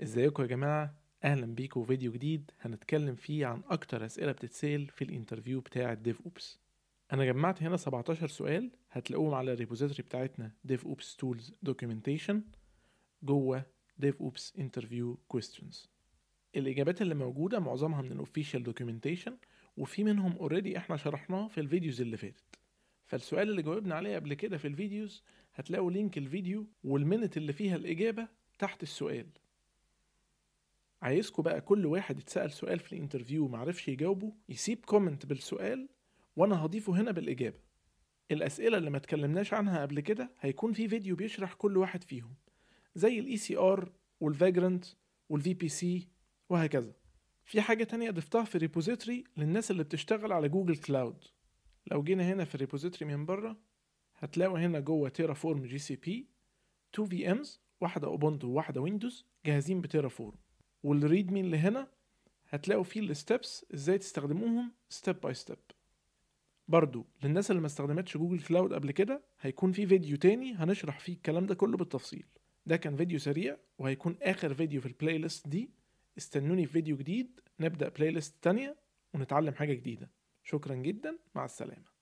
ازيكم يا جماعة اهلا بيكم في فيديو جديد هنتكلم فيه عن اكتر اسئلة بتتسال في الانترفيو بتاع الديف اوبس انا جمعت هنا 17 سؤال هتلاقوهم على الريبوزيتوري بتاعتنا ديف اوبس تولز دوكيومنتيشن جوه ديف اوبس انترفيو كويستشنز الاجابات اللي موجودة معظمها من الاوفيشال دوكيومنتيشن وفي منهم اوريدي احنا شرحناه في الفيديوز اللي فاتت فالسؤال اللي جاوبنا عليه قبل كده في الفيديوز هتلاقوا لينك الفيديو والمنت اللي فيها الإجابة تحت السؤال عايزكم بقى كل واحد اتسأل سؤال في الانترفيو ومعرفش يجاوبه يسيب كومنت بالسؤال وانا هضيفه هنا بالإجابة الأسئلة اللي ما اتكلمناش عنها قبل كده هيكون في فيديو بيشرح كل واحد فيهم زي الاي سي ار والفاجرنت والفي بي سي وهكذا في حاجة تانية ضفتها في ريبوزيتوري للناس اللي بتشتغل على جوجل كلاود لو جينا هنا في الريبوزيتوري من بره هتلاقوا هنا جوه تيرا فورم جي سي بي 2 في امز واحدة اوبونتو وواحدة ويندوز جاهزين بتيرا فورم والريد مي اللي هنا هتلاقوا فيه الستبس ازاي تستخدموهم ستيب باي ستيب برضو للناس اللي ما استخدمتش جوجل كلاود قبل كده هيكون في فيديو تاني هنشرح فيه الكلام ده كله بالتفصيل ده كان فيديو سريع وهيكون اخر فيديو في البلاي ليست دي استنوني في فيديو جديد نبدأ بلاي ليست تانية ونتعلم حاجة جديدة شكرا جدا مع السلامة